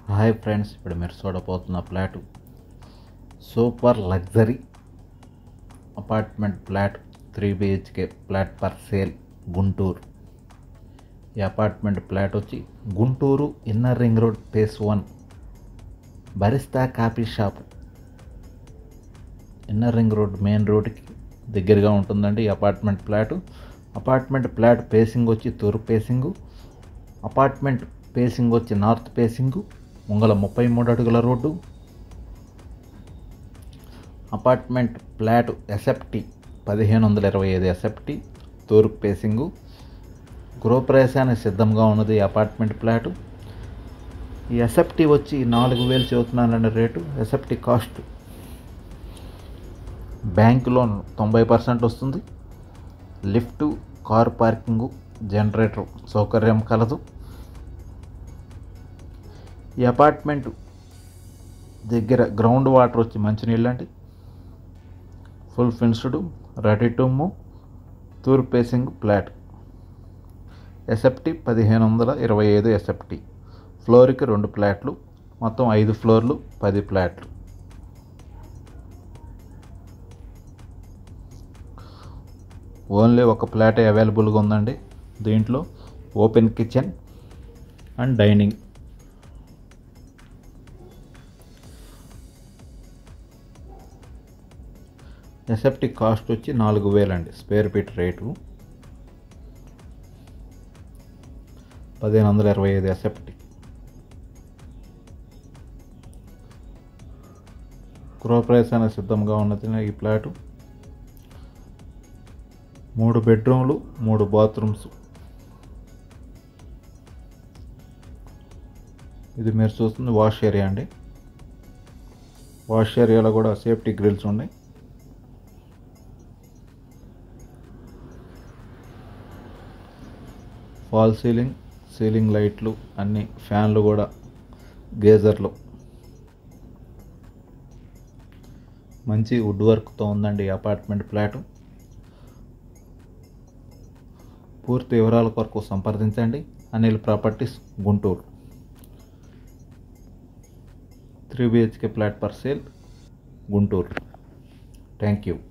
hi friends ఇప్పుడు మీరు చూడబోతున్న flat super luxury apartment flat three BHK flat per sale Guntur ఈ అపార్ట్మెంట్ ఫ్లాట్ వచ్చి Guntur inner ring road phase one Barista coffee shop inner ring road main రోడ్కి దగ్గరగా ఉంటుందండి ఈ apartment flat apartment flat facing వచ్చి తూర్పు ఫేసింగు అపార్ట్మెంట్ ఫేసింగ్ వచ్చి north facing ముంగల ముప్పై మూడు అడుగుల రోడ్డు అపార్ట్మెంట్ ఫ్లాట్ ఎసెప్టీ పదిహేను వందల ఇరవై ఐదు ఎసెప్టీ తూర్పు ఫేసింగు గృహప్రవేశానికి సిద్ధంగా ఉన్నది ఈ అపార్ట్మెంట్ ఫ్లాట్ ఈ ఎసెప్టీ వచ్చి నాలుగు వేలు చెబుతున్నానండి rate SFT cost bank loan తొంభై పర్సెంట్ వస్తుంది లిఫ్ట్ కార్ పార్కింగు జనరేటర్ సౌకర్యం కలదు ఈ అపార్ట్మెంట్ దగ్గర గ్రౌండ్ వాటర్ వచ్చి మంచినీళ్ళు అండి full finished ready to move తూర్పు ఫేసింగ్ ఫ్లాట్ ఎసెప్టీ పదిహేను వందల ఇరవై ఐదు ఎసెప్టీ ఫ్లోర్కి రెండు ఫ్లాట్లు మొత్తం ఐదు ఫ్లోర్లు పది ఫ్లాట్లు ఓన్లీ ఒక ఫ్లాటే అవైలబుల్గా ఉందండి దీంట్లో ఓపెన్ కిచెన్ అండ్ డైనింగ్ ఎసెప్టిక్ కాస్ట్ వచ్చి నాలుగు వేలండి స్పేర్ ఫీట్ రేటు పదిహేను వందల ఇరవై ఐదు ఎసెప్టిక్ గృహప్రవేశానికి సిద్ధంగా ఉన్నది ఈ ఫ్లాటు మూడు బెడ్రూమ్లు మూడు బాత్రూమ్స్ ఇది మీరు చూస్తుంది వాష్ ఏరియా అండి వాష్ ఏరియాలో కూడా సేఫ్టీ గ్రిల్స్ ఉన్నాయి ఫాల్ సీలింగ్ సీలింగ్ లైట్లు అన్ని ఫ్యాన్లు కూడా గేజర్లు మంచి వుడ్ వర్క్తో ఉందండి ఈ అపార్ట్మెంట్ ఫ్లాటు పూర్తి వివరాల కొరకు సంప్రదించండి Anil properties Guntur three BHK flat per sale Guntur thank you